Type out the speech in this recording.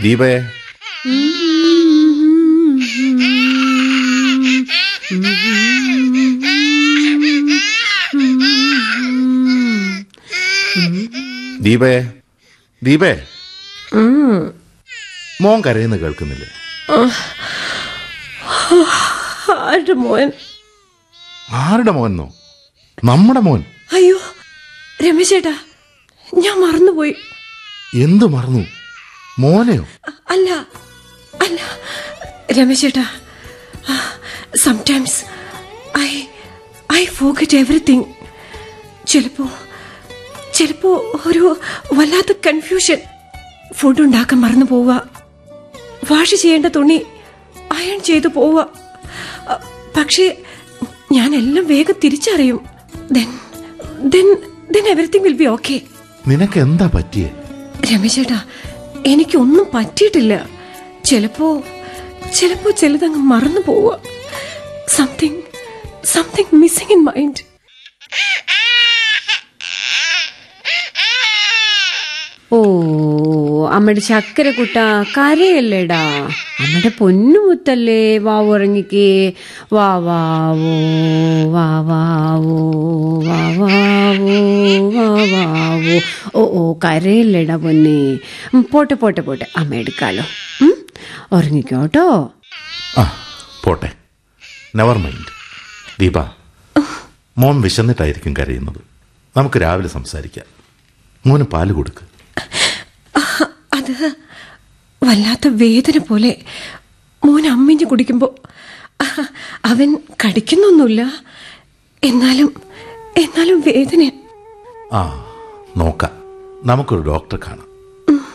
ദീപേ ദീപേ ദീപേ മോൻ കരയുന്ന കേൾക്കുന്നില്ലേ ആരുടെ മോൻ ആരുടെ മോനോ നമ്മുടെ മോൻ അയ്യോ രമേശേട്ടാ ഞാൻ മറന്നുപോയി എന്തു മറന്നു മോനെയോ അല്ല അല്ല രമേശേട്ടാ sometimes I I forgot everything ചിലപ്പോ ചിലപ്പോ ഒരു വല്ലാത്ത കൺഫ്യൂഷൻ ഫുഡ് ഉണ്ടാക്കാൻ മറന്നു പോവുക വാഷ് ചെയ്യേണ്ട തുണി അയൺ ചെയ്തു പോവുക അ, പക്ഷേ ഞാൻ എല്ലാം വേഗം തിരിച്ചറിയും then then then everything will be okay നിനക്ക് എന്താ പറ്റിയേ രമേശേട്ടാ എനിക്കൊന്നും പറ്റിയിട്ടില്ല ചിലപ്പോ ചിലപ്പോ ചിലതങ്ങ് മറന്നു പോവുക something something missing in mind ഓ അമ്മയുടെ ചക്കര കുട്ട കരയല്ലേടാ അമ്മയുടെ പൊന്നുമുത്തല്ലേ വാ ഉറങ്ങിക്കേ വാ വാവോ വാ വാവോ വാ വാവോ വാ വാവോ ഓ ഓ കരയല്ലേടാ പൊന്നെ ഉം, പോട്ടെ പോട്ടെ പോട്ടെ അമ്മ എടുക്കാലോ ഉം, ഉറങ്ങിക്കോട്ടോ ആ പോട്ടെ നെവർ മൈൻഡ് ദീപ മോൻ വിശന്നിട്ടായിരിക്കും കരയുന്നത് നമുക്ക് രാവിലെ സംസാരിക്കാം മോന് പാല് കൊടുക്ക് അത് വല്ലാത്ത വേദന പോലെ മോൻ അമ്മിഞ്ഞ് കുടിക്കുമ്പോ അഹ്, അവൻ കടിക്കുന്നൊന്നുമില്ല എന്നാലും എന്നാലും വേദന ആ നോക്കാം നമുക്കൊരു ഡോക്ടറെ കാണാം